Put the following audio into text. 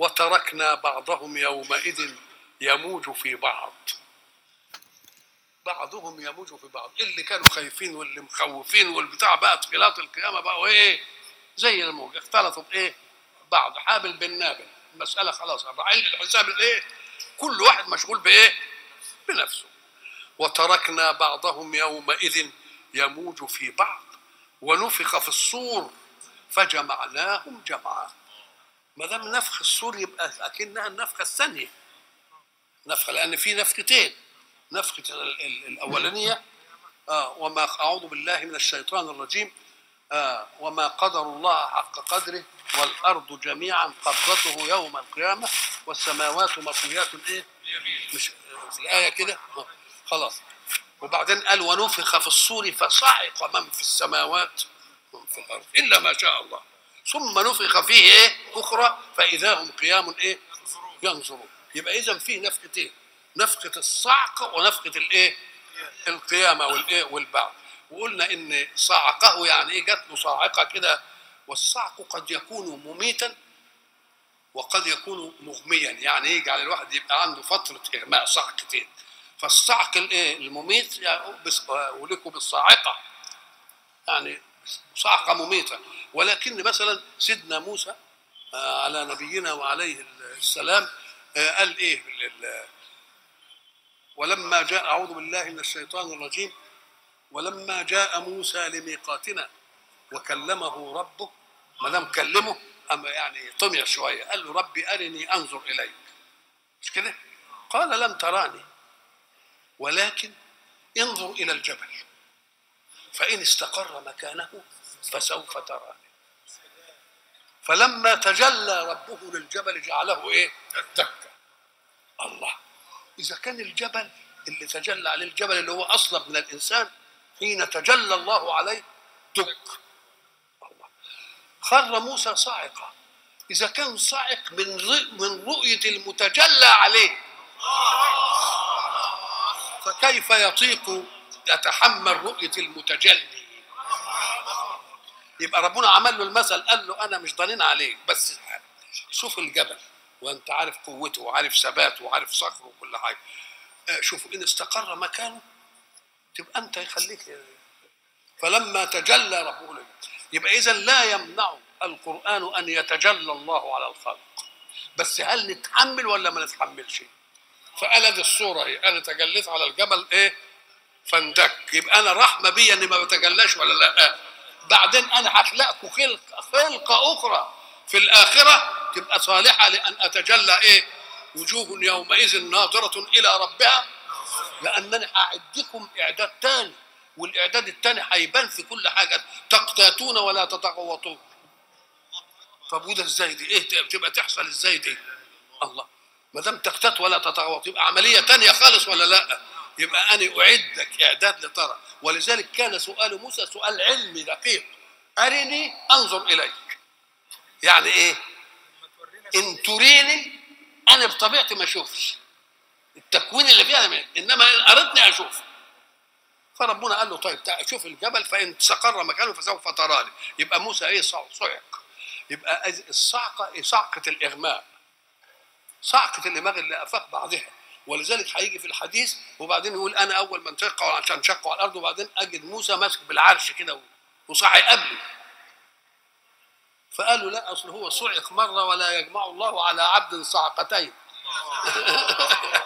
وتركنا بعضهم يومئذ يموج في بعض بعضهم يموج في بعض اللي كانوا خايفين واللي مخوفين والبتاع بقى اختلاط القيامه بقى وايه زي الموج اختلطوا بايه بعض حابل بالنابل المساله خلاص علم الحساب الايه كل واحد مشغول بايه بنفسه وتركنا بعضهم يومئذ يموج في بعض ونفخ في الصور فجمعناهم جمعا ما دام نفخ الصور يبقى اكنها النفخه الثانيه نفخه لان في نفختين نفخه ال- ال- الاولانيه آه وما اعوذ بالله من الشيطان الرجيم آه وما قدر الله حق قدره والارض جميعا قبضته يوم القيامه والسماوات مطويات ايه؟ مش في الايه كده آه خلاص وبعدين قال ونفخ في الصور فصعق من في السماوات ومن في الارض الا ما شاء الله ثم نفخ فيه ايه؟ اخرى فاذا هم قيام ايه؟ ينظرون يبقى اذا فيه نفختين نفخه الصعق ونفخه الايه؟ القيامه والايه؟ والبعث وقلنا ان صعقه يعني ايه؟ جات له صاعقه كده والصعق قد يكون مميتا وقد يكون مغميا يعني يجعل الواحد يبقى عنده فتره اغماء صعقتين فالصعق الايه المميت يعني بس- ولكم بالصاعقه يعني صعقه مميته ولكن مثلا سيدنا موسى آه، على نبينا وعليه السلام آه، قال ايه ال- ال- ولما جاء اعوذ بالله من الشيطان الرجيم ولما جاء موسى لميقاتنا وكلمه ربه ما دام كلمه اما يعني طمع شويه قال له ربي ارني انظر اليك مش كده؟ قال لم تراني ولكن انظر الى الجبل فان استقر مكانه فسوف تراني فلما تجلى ربه للجبل جعله ايه؟ دكا الله اذا كان الجبل اللي تجلى عليه الجبل اللي هو اصلب من الانسان حين تجلى الله عليه دك الله خر موسى صاعقه اذا كان صاعق من رؤ- من رؤيه المتجلى عليه فكيف يطيق يتحمل رؤيه المتجلي يبقى ربنا عمل له المثل قال له انا مش ضنين عليك بس شوف الجبل وانت عارف قوته وعارف ثباته وعارف صخره وكل حاجه آه، شوف ان استقر مكانه تبقى انت يخليك فلما تجلى ربه له يبقى اذا لا يمنع القران ان يتجلى الله على الخلق بس هل نتحمل ولا ما نتحملش فقال دي الصوره اهي انا تجليت على الجبل ايه فاندك يبقى انا رحمه بيا اني ما بتجلاش ولا لا بعدين انا هخلقكم خلق خلقه اخرى في الاخره تبقى صالحه لان اتجلى ايه وجوه يومئذ ناظره الى ربها لانني هعدكم اعداد تاني والاعداد التاني هيبان في كل حاجه تقتاتون ولا تتغوطون طب وده ازاي دي ايه تبقى تحصل ازاي دي الله ما دام تقتات ولا تتغوط يبقى عمليه تانية خالص ولا لا يبقى انا اعدك اعداد لترى ولذلك كان سؤال موسى سؤال علمي دقيق ارني انظر اليك يعني ايه ان تريني انا بطبيعتي ما اشوفش التكوين اللي فيها من انما ان اردني اشوف فربنا قال له طيب تعال شوف الجبل فان استقر مكانه فسوف تراني يبقى موسى ايه صع- صعق يبقى أز- الصعقه إيه صعقه الاغماء صعقه الدماغ اللي افاق بعضها ولذلك هيجي في الحديث وبعدين يقول انا اول من شقوا عشان شقوا على الارض وبعدين اجد موسى ماسك بالعرش كده وصحي قبلي فقالوا لا اصل هو صعق مره ولا يجمع الله على عبد صعقتين